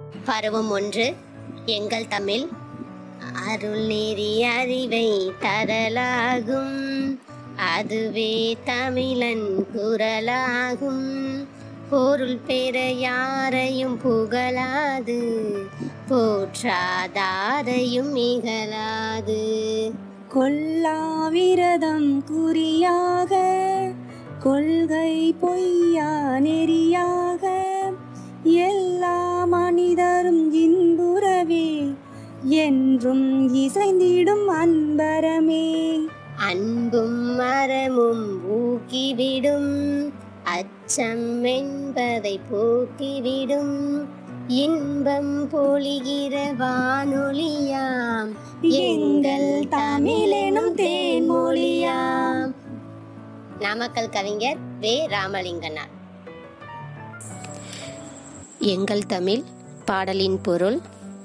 பருவம் ஒன்று எங்கள் தமிழ் அருள் நெறி அறிவை தரலாகும் அதுவே தமிழன் குரலாகும் பொருள் பெற யாரையும் புகழாது போற்றாதாரையும் இகழாது கொல்லாவிரதம் குறியாக கொள்கை பொய்யா நெறியாக எல்லா மனிதரும் இன்புறவே என்றும் இசைந்திடும் அன்பரமே அன்பும் மரமும் ஊக்கிவிடும் அச்சம் என்பதை போக்கிவிடும் இன்பம் பொழிகிற வானொலியாம் எங்கள் தமிழெனும் தேன்மொழியாம் நாமக்கல் கவிஞர் வே ராமலிங்கனார் எங்கள் தமிழ் பாடலின் பொருள்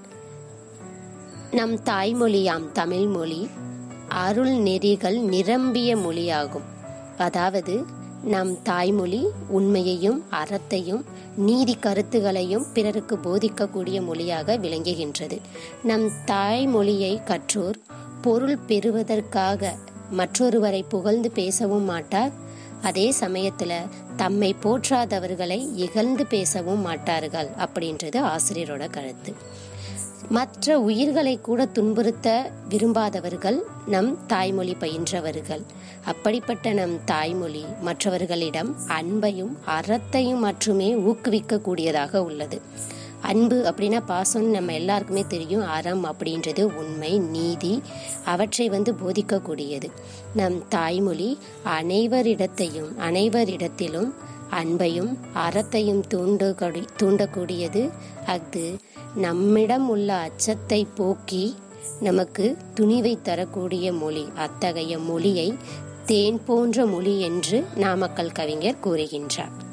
நம் தாய்மொழியாம் தமிழ் மொழி அருள் நெறிகள் நிரம்பிய மொழியாகும் அதாவது நம் தாய்மொழி உண்மையையும் அறத்தையும் நீதி கருத்துகளையும் பிறருக்கு போதிக்கக்கூடிய மொழியாக விளங்குகின்றது நம் தாய்மொழியை கற்றோர் பொருள் பெறுவதற்காக மற்றொருவரை புகழ்ந்து பேசவும் மாட்டார் அதே சமயத்துல தம்மை போற்றாதவர்களை இகழ்ந்து பேசவும் மாட்டார்கள் அப்படின்றது ஆசிரியரோட கருத்து மற்ற உயிர்களை கூட துன்புறுத்த விரும்பாதவர்கள் நம் தாய்மொழி பயின்றவர்கள் அப்படிப்பட்ட நம் தாய்மொழி மற்றவர்களிடம் அன்பையும் அறத்தையும் மட்டுமே ஊக்குவிக்கக்கூடியதாக உள்ளது அன்பு அப்படின்னா பாசம்னு நம்ம எல்லாருக்குமே தெரியும் அறம் அப்படின்றது உண்மை நீதி அவற்றை வந்து போதிக்கக்கூடியது நம் தாய்மொழி அனைவரிடத்தையும் அனைவரிடத்திலும் அன்பையும் அறத்தையும் தூண்டக்கூடிய தூண்டக்கூடியது அது நம்மிடம் உள்ள அச்சத்தை போக்கி நமக்கு துணிவை தரக்கூடிய மொழி அத்தகைய மொழியை தேன் போன்ற மொழி என்று நாமக்கல் கவிஞர் கூறுகின்றார்